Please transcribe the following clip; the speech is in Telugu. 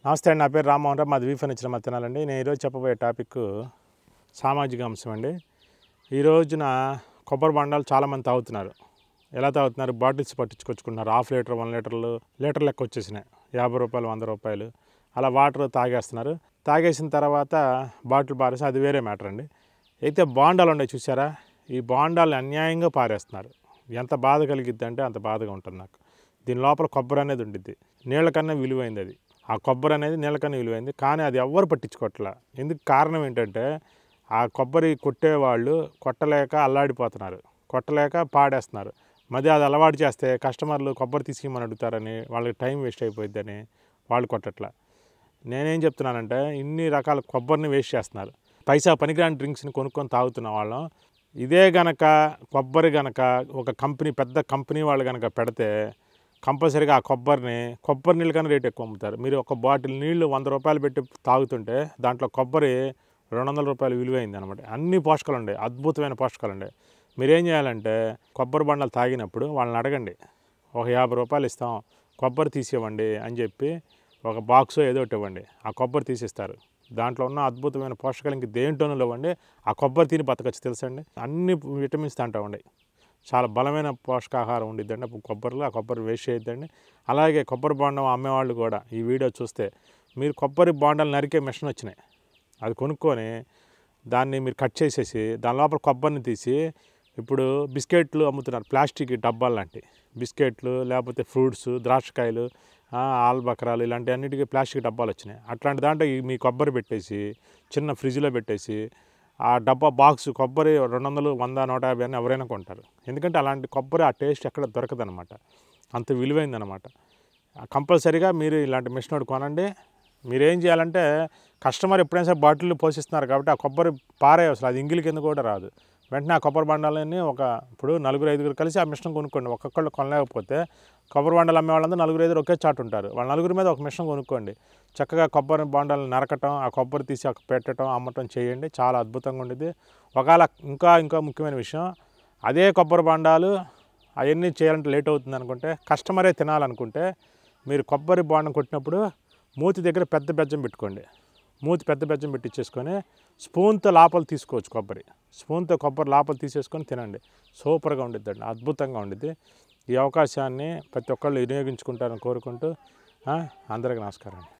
నమస్తే అండి నా పేరు రామ్మోహన్ రావు మాది వీ ఫర్నిచర్ మధ్యనాలండి నేను ఈరోజు చెప్పబోయే టాపిక్ సామాజిక అంశం అండి ఈ రోజున కొబ్బరి బొండాలు చాలామంది తాగుతున్నారు ఎలా తాగుతున్నారు బాటిల్స్ పట్టించుకొచ్చుకుంటున్నారు హాఫ్ లీటర్ వన్ లీటర్లు లీటర్ లెక్క వచ్చేసినాయి యాభై రూపాయలు వంద రూపాయలు అలా వాటర్ తాగేస్తున్నారు తాగేసిన తర్వాత బాటిల్ పారేసి అది వేరే మ్యాటర్ అండి అయితే బాండాలు ఉన్నాయి చూసారా ఈ బాండాలు అన్యాయంగా పారేస్తున్నారు ఎంత బాధ కలిగిద్ది అంటే అంత బాధగా ఉంటుంది నాకు దీని లోపల కొబ్బరి అనేది ఉండిద్ది నీళ్ళ కన్నా విలువైంది అది ఆ కొబ్బరి అనేది నీళ్ళ కన్నా విలువైంది కానీ అది ఎవ్వరు పట్టించుకోవట్లే ఎందుకు కారణం ఏంటంటే ఆ కొబ్బరి కొట్టేవాళ్ళు కొట్టలేక అల్లాడిపోతున్నారు కొట్టలేక పాడేస్తున్నారు మధ్య అది అలవాటు చేస్తే కస్టమర్లు కొబ్బరి తీసుకుమని అడుగుతారని వాళ్ళకి టైం వేస్ట్ అయిపోయిద్దని వాళ్ళు కొట్టట్లా నేనేం చెప్తున్నానంటే ఇన్ని రకాల కొబ్బరిని వేస్ట్ చేస్తున్నారు పైసా పనికిరాని డ్రింక్స్ని కొనుక్కొని తాగుతున్న వాళ్ళం ఇదే గనక కొబ్బరి గనక ఒక కంపెనీ పెద్ద కంపెనీ వాళ్ళు గనక పెడితే కంపల్సరీగా ఆ కొబ్బరిని కొబ్బరి నీళ్ళు కన్నా రేట్ ఎక్కువ అమ్ముతారు మీరు ఒక బాటిల్ నీళ్లు వంద రూపాయలు పెట్టి తాగుతుంటే దాంట్లో కొబ్బరి రెండు వందల రూపాయలు విలువైంది అనమాట అన్ని పోషకాలు ఉన్నాయి అద్భుతమైన పోషకాలు ఉన్నాయి మీరేం చేయాలంటే కొబ్బరి బండలు తాగినప్పుడు వాళ్ళని అడగండి ఒక యాభై రూపాయలు ఇస్తాం కొబ్బరి తీసివ్వండి అని చెప్పి ఒక బాక్స్ ఏదో ఒకటి ఇవ్వండి ఆ కొబ్బరి తీసిస్తారు దాంట్లో ఉన్న అద్భుతమైన పోషకాలు ఇంక దేంట్లోనూ లేవండి ఆ కొబ్బరి తిని బతకచ్చు తెలుసండి అన్ని విటమిన్స్ దాంట్లో ఉన్నాయి చాలా బలమైన పోషకాహారం ఉండిద్దండి అప్పుడు కొబ్బరిలో ఆ కొబ్బరి వేస్ట్ చేయొద్దండి అలాగే కొబ్బరి బొండం అమ్మేవాళ్ళు కూడా ఈ వీడియో చూస్తే మీరు కొబ్బరి బొండాలు నరికే మిషన్ వచ్చినాయి అది కొనుక్కొని దాన్ని మీరు కట్ చేసేసి దాని లోపల కొబ్బరిని తీసి ఇప్పుడు బిస్కెట్లు అమ్ముతున్నారు ప్లాస్టిక్ డబ్బాలు లాంటి బిస్కెట్లు లేకపోతే ఫ్రూట్స్ ద్రాక్షకాయలు ఆ, ఆల్బకరాలు ఇలాంటి అన్నిటికీ ప్లాస్టిక్ డబ్బాలు వచ్చినాయి అట్లాంటి దాంట్లో ఈ మీ కొబ్బరి పెట్టేసి చిన్న ఫ్రిడ్జ్లో పెట్టేసి ఆ డబ్బా బాక్స్ కొబ్బరి రెండు వందలు వంద నూట యాభై అని ఎవరైనా కొంటారు ఎందుకంటే అలాంటి కొబ్బరి ఆ టేస్ట్ ఎక్కడ దొరకదనమాట అంత విలువైందనమాట కంపల్సరీగా మీరు ఇలాంటి మిషన్ ఒకటి కొనండి మీరు ఏం చేయాలంటే కస్టమర్ ఎప్పుడైనా సరే బాటిల్ పోషిస్తున్నారు కాబట్టి ఆ కొబ్బరి పారే అసలు అది ఇంగిలి కింద కూడా రాదు వెంటనే ఆ కొబ్బరి బండాలని ఒక ఇప్పుడు నలుగురు ఐదుగురు కలిసి ఆ మిషన్ కొనుక్కోండి ఒక్కొక్కళ్ళు కొనలేకపోతే కొబ్బరి బండాలు అమ్మే వాళ్ళందరూ నలుగురు ఐదుగురు ఒకే చాటు ఉంటారు వాళ్ళ నలుగురి మీద ఒక మిషన్ కొనుక్కోండి చక్కగా కొబ్బరి బొండాలు నరకటం ఆ కొబ్బరి తీసి అక్కడ పెట్టడం అమ్మటం చేయండి చాలా అద్భుతంగా ఉండేది ఒకవేళ ఇంకా ఇంకా ముఖ్యమైన విషయం అదే కొబ్బరి బొండాలు అవన్నీ చేయాలంటే లేట్ అవుతుంది అనుకుంటే కస్టమరే తినాలనుకుంటే మీరు కొబ్బరి బొండం కొట్టినప్పుడు మూతి దగ్గర పెద్ద బెజ్జం పెట్టుకోండి మూతి పెద్ద బెజ్జం పెట్టించేసుకొని స్పూన్తో లోపల తీసుకోవచ్చు కొబ్బరి స్పూన్తో కొబ్బరి లోపల తీసేసుకొని తినండి సూపర్గా ఉండిద్దండి అద్భుతంగా ఉండిద్ది ఈ అవకాశాన్ని ప్రతి ఒక్కళ్ళు వినియోగించుకుంటారని కోరుకుంటూ ఆ, అందరికీ నమస్కారం అండి